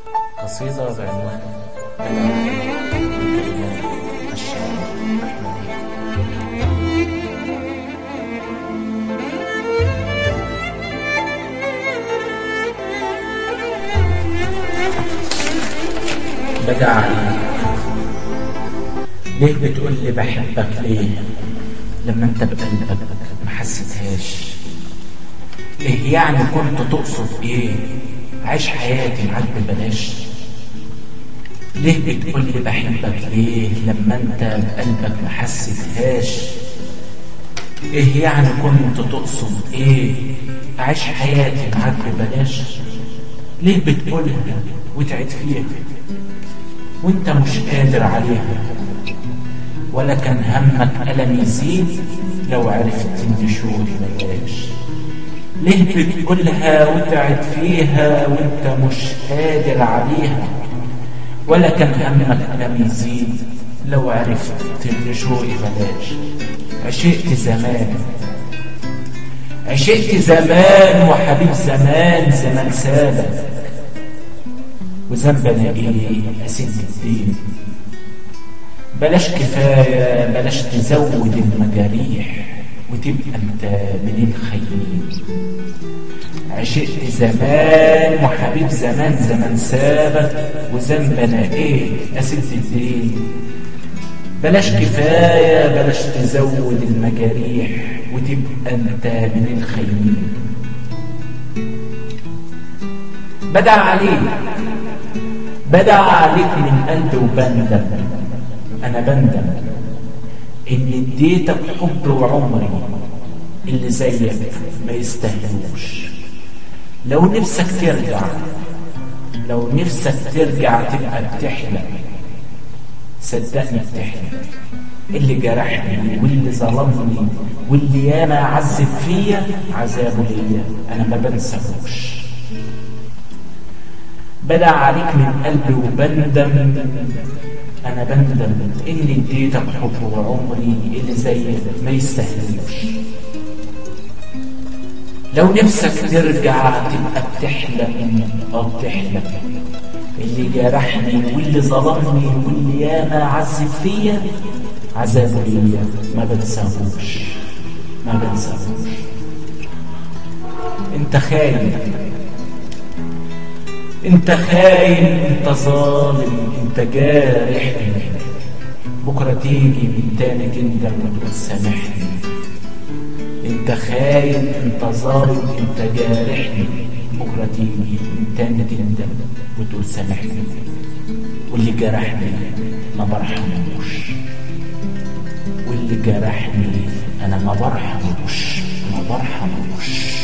قصيدة بعنوان أنا من كلمات الشاعر أحمد هيك بدأ عليك ليه بتقول لي بحبك ليه لما انت بقلبك ما حسيتهاش ايه يعني كنت تقصد ايه عيش حياتي معاك ببلاش ليه بتقول لي بحبك ليه لما انت بقلبك ما حسيتهاش ايه يعني كنت تقصد ايه عيش حياتي معاك ببلاش ليه بتقولها وتعد فيها وانت مش قادر عليها ولا كان همك ألم يزيد لو عرفت ان شوقي بلاش ليه بتقولها وتعد فيها وانت مش قادر عليها ولا كان همك ألم يزيد لو عرفت ان شوقي بلاش عشقت زمان عشقت زمان وحبيب زمان زمان سابك وذنبنا ايه اسد الدين بلاش كفاية بلاش تزود المجاريح وتبقى انت من الخيرين عشقت زمان وحبيب زمان زمان سابك وذنبنا ايه اسد الدين بلاش كفاية بلاش تزود المجاريح وتبقى انت من الخيرين بدع عليك بدع عليك من قلبي وبندم انا بندم ان اديتك حب وعمري اللي زيك ما يستاهلوش لو نفسك ترجع لو نفسك ترجع تبقى بتحلم صدقني بتحلم اللي جرحني واللي ظلمني واللي ياما عذب فيا عذابه ليا انا ما بنساهوش بدع عليك من قلبي وبندم انا بندم اني اديتك حب وعمري اللي زيك ما يستاهلوش لو نفسك ترجع تبقى بتحلم اه بتحلم اللي جرحني واللي ظلمني واللي ياما عذب فيا عذابه ليا ما بنساهوش ما بنساهوش انت خاين انت خاين انت ظالم انت جارح بكرة تيجي من تاني تندم وتقول سامحني انت خاين انت ظالم انت جارحني بكرة تيجي من تاني تندم وتقول سامحني واللي جرحني ما برحموش واللي جرحني انا ما برحموش ما برحموش